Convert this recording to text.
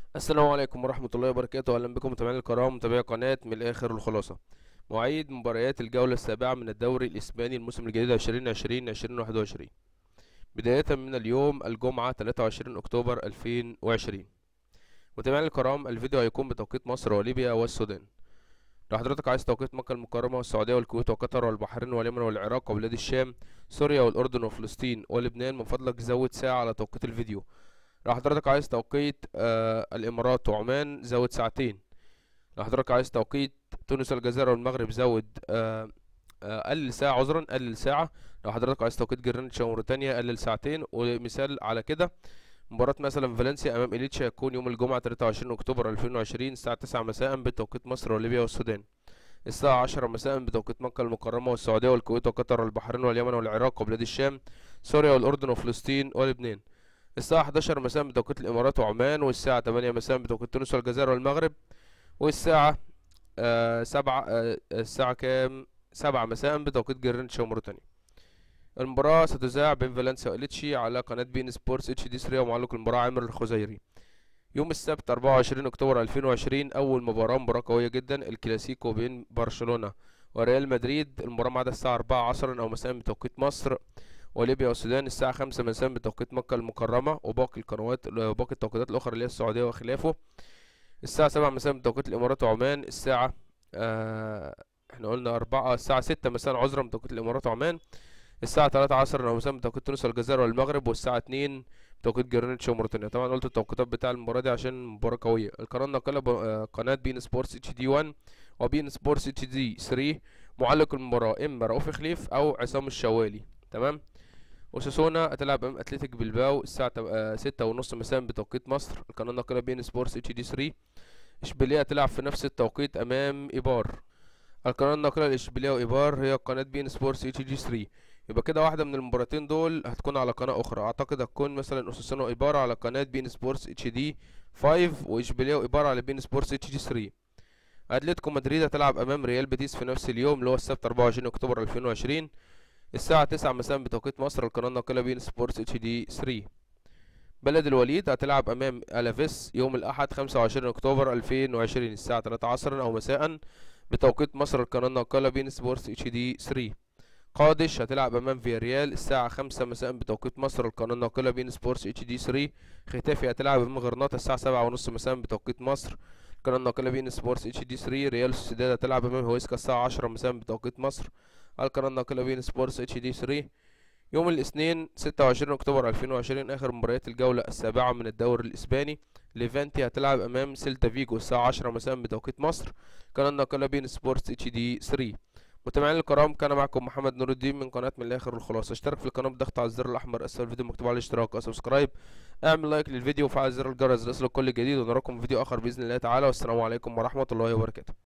السلام عليكم ورحمة الله وبركاته أهلا بكم متابعينا الكرام متابعي قناة من الآخر الخلاصة مواعيد مباريات الجولة السابعة من الدوري الإسباني الموسم الجديد 2020 2021 بداية من اليوم الجمعة 23 أكتوبر 2020 متابعينا الكرام الفيديو هيكون بتوقيت مصر وليبيا والسودان لو حضرتك عايز توقيت مكة المكرمة والسعودية والكويت وقطر والبحرين واليمن والعراق وبلاد الشام سوريا والأردن وفلسطين ولبنان من فضلك زود ساعة على توقيت الفيديو لو حضرتك عايز توقيت آه الامارات وعمان زود ساعتين لو حضرتك عايز توقيت تونس والجزائر والمغرب زود آه آه قلل ساعة عذرا قلل ساعة لو حضرتك عايز توقيت جرينتش وموريتانيا قلل ساعتين ومثال على كده مباراة مثلا فالنسيا أمام إليتش هتكون يوم الجمعة 23 أكتوبر 2020 الساعة 9 مساء بتوقيت مصر وليبيا والسودان الساعة 10 مساء بتوقيت مكة المكرمة والسعودية والكويت وقطر والبحرين واليمن والعراق وبلاد الشام سوريا والأردن وفلسطين ولبنان الساعة 11 مساء بتوقيت الإمارات وعمان والساعة 8 مساء بتوقيت تونس والجزائر والمغرب والساعة آه سبعة آه الساعة كام سبعة مساء بتوقيت جرينتش وموريتانيا المباراة ستذاع بين فالنسيا وإليتشي على قناة بين سبورتس اتش دي 3 ومعلق المباراة عامر الخزيري يوم السبت 24 أكتوبر 2020 أول مباراة مباراة قوية جدا الكلاسيكو بين برشلونة وريال مدريد المباراة معادة الساعة 4 عصرا أو مساء بتوقيت مصر وليبيا والسودان الساعة خمسة مساء بتوقيت مكة المكرمة وباقي القنوات وباقي التوقيتات الأخرى اللي هي السعودية وخلافه الساعة سبعة مساء بتوقيت الإمارات وعمان الساعة آه احنا قلنا أربعة الساعة ستة مساء عذرا بتوقيت الإمارات وعمان الساعة تلاتة عصرا أو مساء بتوقيت تونس والجزائر والمغرب والساعة اتنين بتوقيت جرينتش وموريتانيا طبعا قلت التوقيتات بتاع المباراة دي عشان مباراة قوية القناة ناقلة آه قناة بين سبورتس اتش دي 1 وبين سبورتس اتش دي 3 معلق المباراة إما رؤوف خليف أو عصام الشوالي تمام وساسونا هتلعب امام اتلتيك بلباو الساعة آه ستة ونص مساء بتوقيت مصر القناة الناقلة بين سبورتس اتش دي 3 اشبيلية هتلعب في نفس التوقيت امام ايبار القناة الناقلة لاشبيلية وايبار هي قناة بين سبورتس اتش دي 3 يبقى كده واحدة من المباراتين دول هتكون على قناة أخرى أعتقد هتكون مثلا أساسونا وإيبار على قناة بين سبورتس اتش دي 5 وإشبيلية وإيبار على بين سبورتس اتش دي 3 أتلتيكو مدريد هتلعب أمام ريال بيتيس في نفس اليوم اللي هو السبت 24 أكتوبر 2020 الساعة تسعة مساء بتوقيت مصر القناة الناقلة بين سبورتس اتش دي 3 بلد الوليد هتلعب أمام ألافيس يوم الأحد خمسة وعشرين أكتوبر ألفين وعشرين الساعة تلاتة عصرا أو مساء بتوقيت مصر القناة الناقلة بين سبورتس اتش دي 3 قادش هتلعب أمام فياريال الساعة خمسة مساء بتوقيت مصر القناة الناقلة بين سبورتس اتش دي 3 ختافي هتلعب أمام غرناطة الساعة سبعة ونص مساء بتوقيت مصر القناة الناقلة بين سبورتس اتش دي 3 ريال سوسيداد هتلعب أمام هويسكا الساعة عشرة مساء بتوقيت مصر القناة الناقلة بين سبورتس اتش دي 3 يوم الاثنين 26 اكتوبر 2020 اخر مباريات الجولة السابعة من الدوري الاسباني ليفانتي هتلعب امام سيلتا فيجو الساعة 10 مساء بتوقيت مصر قناة الناقلة بين سبورتس اتش دي 3 متابعينا الكرام كان معكم محمد نور الدين من قناة من الاخر الخلاصة اشترك في القناة بالضغط على الزر الاحمر اسفل الفيديو مكتوب على الاشتراك وسبسكرايب اعمل لايك للفيديو وفعل زر الجرس ليصلك كل جديد ونراكم في فيديو اخر باذن الله تعالى والسلام عليكم ورحمة الله وبركاته